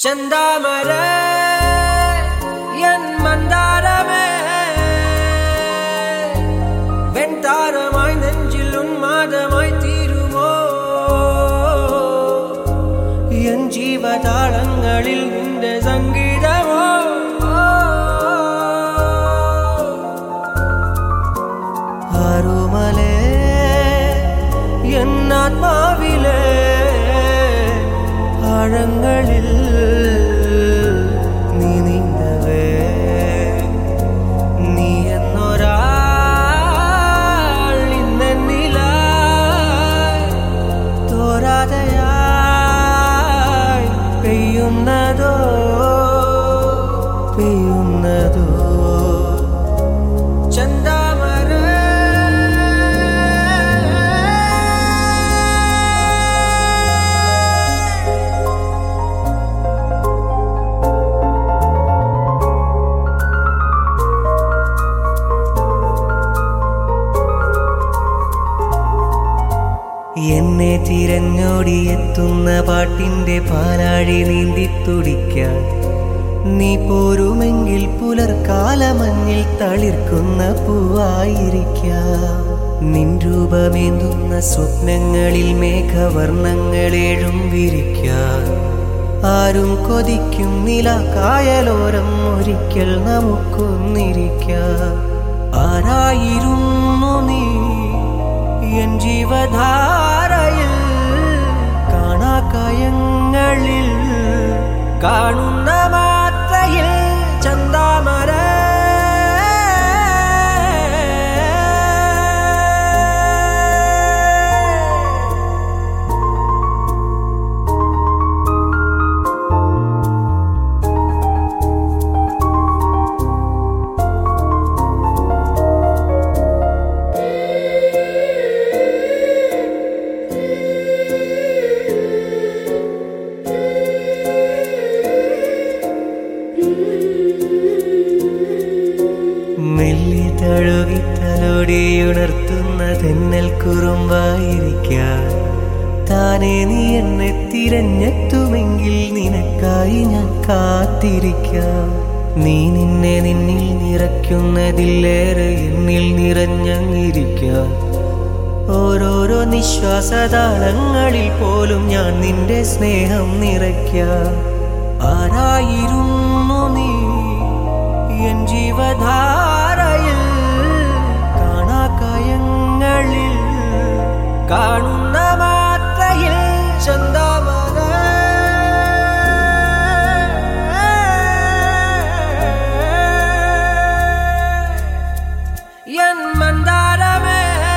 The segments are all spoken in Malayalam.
ചെന്താമര എൻ മന്ദാരമേ വെൺതാരമായി നെഞ്ചിൽ ഉന്മാദമായി തീരുമോ എൻ ജീവതാളങ്ങളിൽ നിന്റെ സംഗീതമോ ആരുമലേ എന്നാത്മാവിലെ ആഴങ്ങളിൽ നീ നീന്തവേ നീ എന്നൊരാൾ ഇന്നെന്നിലായി തോരാതെയായി പെയ്യുന്നതോ പെയ്യുന്നതോ ചന്താമര എന്നെ തിരഞ്ഞോടിയെത്തുന്ന പാട്ടിന്റെ പാലാഴി നീന്തി തുടിക്കാൻ നീ പോരുമെങ്കിൽ പുലർക്കാലമഞ്ഞിൽ തളിർക്കുന്ന പൂവായിരിക്കാം നിൻ രൂപമേന്തുന്ന സ്വപ്നങ്ങളിൽ മേഘവർണ്ണങ്ങളേഴും വിരിക്കാൻ ആരും കൊതിക്കും നില കായലോരം ഒരിക്കൽ നമുക്കൊന്നിരിക്കാം ആരായിരുന്നു നീ എൻ ജീവധാരയിൽ കാണാക്കയങ്ങളിൽ കാണുന്ന മാത്രയിൽ ചന്താമര മെല്ലി തഴുകി തലോടിയുണർത്തുന്ന തെന്നൽ കുറുമ്പായിരിക്കാൻ താനെ നീ എന്നെ തിരഞ്ഞെത്തുമെങ്കിൽ നിനക്കായി ഞാൻ കാത്തിരിക്കാം നീ നിന്നെ നിന്നിൽ നിറയ്ക്കുന്നതിലേറെ എന്നിൽ നിറഞ്ഞങ്ങിരിക്കാം ഓരോരോ നിശ്വാസതാളങ്ങളിൽ പോലും ഞാൻ നിന്റെ സ്നേഹം നിറയ്ക്കാം ആരായിരുന്നു നീ എൻ ജീവധാരയിൽ കാണാക്കയങ്ങളിൽ കാണുന്ന മാത്രയിൽ ചന്താമര എൻ മന്ദാരമേ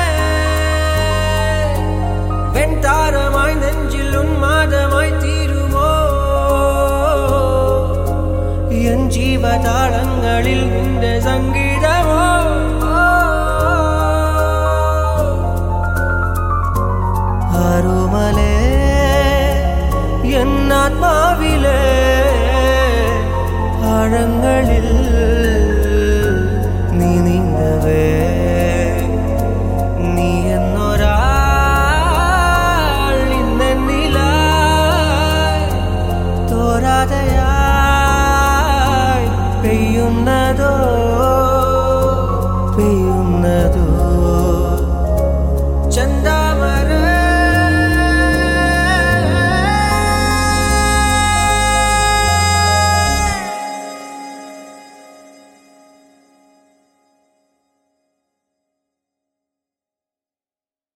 വെൺതാരമായി നെഞ്ചിൽ ഉന്മാദമായി തീരുമോ എൻ ജീവതാളങ്ങളിൽ നിന്റെ സംഗീതമോ ആരുമലേ എന്നാത്മാവിലെ ആഴങ്ങളിൽ നീ നീന്തവേ നീ എന്നൊരാൾ ഇന്നെന്നിലായി തോരാതെയാ